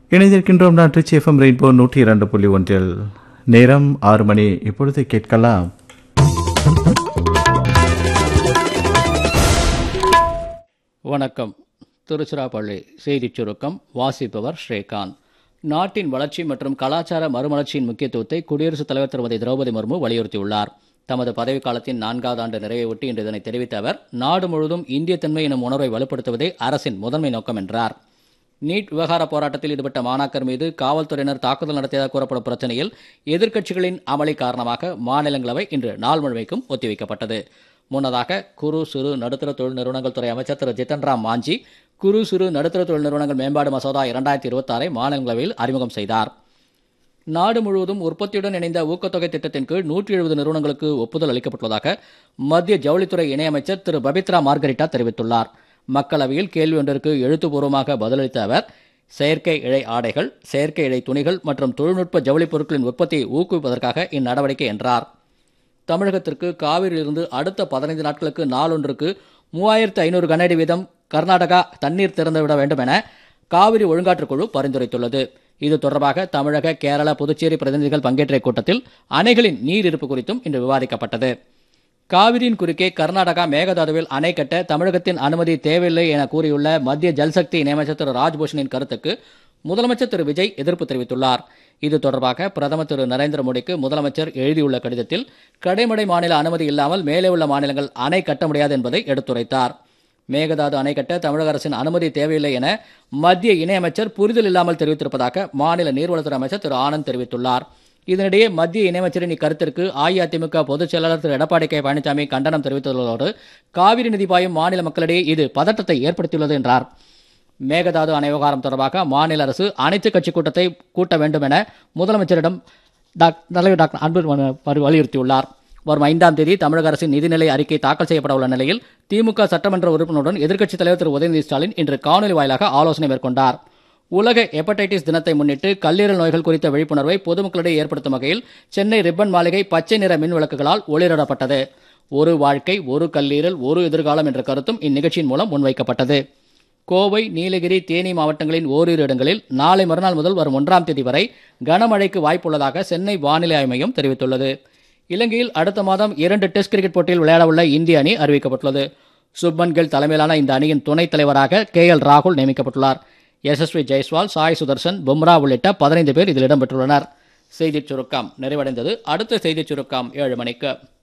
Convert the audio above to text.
இணைந்திருக்கின்றோம் நான் Trichy FM rainbow நூற்றி இரண்டு புள்ளி ஒன்றில் நேரம் ஆறு மணி இப்பொழுது கேட்கலாம் வணக்கம் திருச்சிராப்பள்ளி செய்திச் சுருக்கம் வாசிப்பவர் ஸ்ரீகாந்த் நாட்டின் வளர்ச்சி மற்றும் கலாச்சார மறுமலர்ச்சியின் முக்கியத்துவத்தை குடியரசுத் தலைவர் திருமதி திரௌபதி முர்மு வலியுறுத்தியுள்ளார் தமது பதவிக்காலத்தின் நான்காவது ஆண்டு நிறைவை ஒட்டி இன்று இதனை தெரிவித்த அவர் நாடு முழுவதும் இந்திய தன்மை எனும் உணர்வை வலுப்படுத்துவதே அரசின் முதன்மை நோக்கம் என்றார் நீட் விவகார போராட்டத்தில் ஈடுபட்ட மாணாக்கர் மீது காவல்துறையினர் தாக்குதல் நடத்தியதாக கூறப்படும் பிரச்சனையில் எதிர்க்கட்சிகளின் அமளி காரணமாக மாநிலங்களவை இன்று நாள் முழுமைக்கும் ஒத்திவைக்கப்பட்டது முன்னதாக குறு சிறு நடுத்தர தொழில் நிறுவனங்கள் துறை அமைச்சர் திரு ஜித்தன் ராம் மாஞ்சி குறு சிறு நடுத்தர தொழில் நிறுவனங்கள் மேம்பாடு மசோதா இரண்டாயிரத்தி இருபத்தாறை மாநிலங்களவையில் அறிமுகம் செய்தார் நாடு முழுவதும் உற்பத்தியுடன் இணைந்த ஊக்கத்தொகை திட்டத்தின் கீழ் நூற்றி எழுபது நிறுவனங்களுக்கு ஒப்புதல் அளிக்கப்பட்டுள்ளதாக மத்திய ஜவுளித்துறை இணையமைச்சர் திரு பபித்ரா மார்கரிட்டா தெரிவித்துள்ளார் மக்களவையில் கேள்வி ஒன்றிற்கு எழுத்துப்பூர்வமாக பதிலளித்த அவர் செயற்கை இழை ஆடைகள் செயற்கை இழை துணிகள் மற்றும் தொழில்நுட்ப ஜவுளிப் பொருட்களின் உற்பத்தியை ஊக்குவிப்பதற்காக இந்நடவடிக்கை என்றார் தமிழகத்திற்கு காவிரியிலிருந்து அடுத்த பதினைந்து நாட்களுக்கு நாளொன்றுக்கு மூவாயிரத்து ஐநூறு கனஅடி வீதம் கர்நாடகா தண்ணீர் திறந்துவிட வேண்டும் என காவிரி ஒழுங்காற்றுக் குழு பரிந்துரைத்துள்ளது இது தொடர்பாக தமிழக கேரள புதுச்சேரி பிரதிநிதிகள் பங்கேற்ற கூட்டத்தில் அணைகளின் நீர் இருப்பு குறித்தும் இன்று விவாதிக்கப்பட்டது காவிரியின் குறுக்கே கர்நாடகா மேகதாதுவில் அணை கட்ட தமிழகத்தின் அனுமதி தேவையில்லை என கூறியுள்ள மத்திய ஜல்சக்தி இணையமைச்சர் திரு ராஜ்பூஷனின் கருத்துக்கு முதலமைச்சர் திரு விஜய் எதிர்ப்பு தெரிவித்துள்ளார் இது தொடர்பாக பிரதமர் திரு நரேந்திர மோடிக்கு முதலமைச்சர் எழுதியுள்ள கடிதத்தில் கடைமடை மாநில அனுமதி இல்லாமல் மேலே உள்ள மாநிலங்கள் அணை கட்ட முடியாது என்பதை எடுத்துரைத்தார் மேகதாது அணை கட்ட தமிழக அரசின் அனுமதி தேவையில்லை என மத்திய இணையமைச்சர் புரிதல் இல்லாமல் தெரிவித்திருப்பதாக மாநில நீர்வளத்துறை அமைச்சர் திரு ஆனந்த் தெரிவித்துள்ளார் இதனிடையே மத்திய இணையமைச்சரின் இக்கருத்திற்கு அஇஅதிமுக பொதுச் செயலாளர் திரு எடப்பாடி கே பழனிசாமி கண்டனம் தெரிவித்துள்ளதோடு காவிரி நிதி பாயும் மாநில மக்களிடையே இது பதட்டத்தை ஏற்படுத்தியுள்ளது என்றார் மேகதாது அணை விவகாரம் தொடர்பாக மாநில அரசு அனைத்து கட்சி கூட்டத்தை கூட்ட வேண்டும் என முதலமைச்சரிடம் டாக்- தலைவர் டாக்டர் அன்பு வலியுறுத்தியுள்ளார் வரும் ஐந்தாம் தேதி தமிழக அரசின் நிதிநிலை அறிக்கை தாக்கல் செய்யப்பட உள்ள நிலையில் திமுக சட்டமன்ற உறுப்பினருடன் எதிர்க்கட்சித் தலைவர் திரு உதயநிதி ஸ்டாலின் இன்று காணொலி வாயிலாக ஆலோசனை மேற்கொண்டார் உலக ஹெப்படைட்டிஸ் தினத்தை முன்னிட்டு கல்லீரல் நோய்கள் குறித்த விழிப்புணர்வை பொதுமக்களிடையே ஏற்படுத்தும் வகையில் சென்னை ரிப்பன் மாளிகை பச்சை நிற மின் விளக்குகளால் ஒளிரிடப்பட்டது ஒரு வாழ்க்கை ஒரு கல்லீரல் ஒரு எதிர்காலம் என்ற கருத்தும் இந்நிகழ்ச்சியின் மூலம் முன்வைக்கப்பட்டது கோவை நீலகிரி தேனி மாவட்டங்களின் ஓரிரு இடங்களில் நாளை மறுநாள் முதல் வரும் ஒன்றாம் தேதி வரை கனமழைக்கு வாய்ப்புள்ளதாக சென்னை வானிலை ஆய்வு மையம் தெரிவித்துள்ளது இலங்கையில் அடுத்த மாதம் இரண்டு டெஸ்ட் கிரிக்கெட் போட்டியில் விளையாடவுள்ள இந்திய அணி அறிவிக்கப்பட்டுள்ளது சுப்மன் கில் தலைமையிலான இந்த அணியின் துணைத் தலைவராக கே எல் ராகுல் நியமிக்கப்பட்டுள்ளார் எஸ்எஸ்வி ஜெய்ஸ்வால் சாய் சுதர்சன் பும்ரா உள்ளிட்ட பதினைந்து பேர் இதில் இடம்பெற்றுள்ளனர் செய்திச் சுருக்கம் நிறைவடைந்தது அடுத்த செய்திச் சுருக்கம் ஏழு மணிக்கு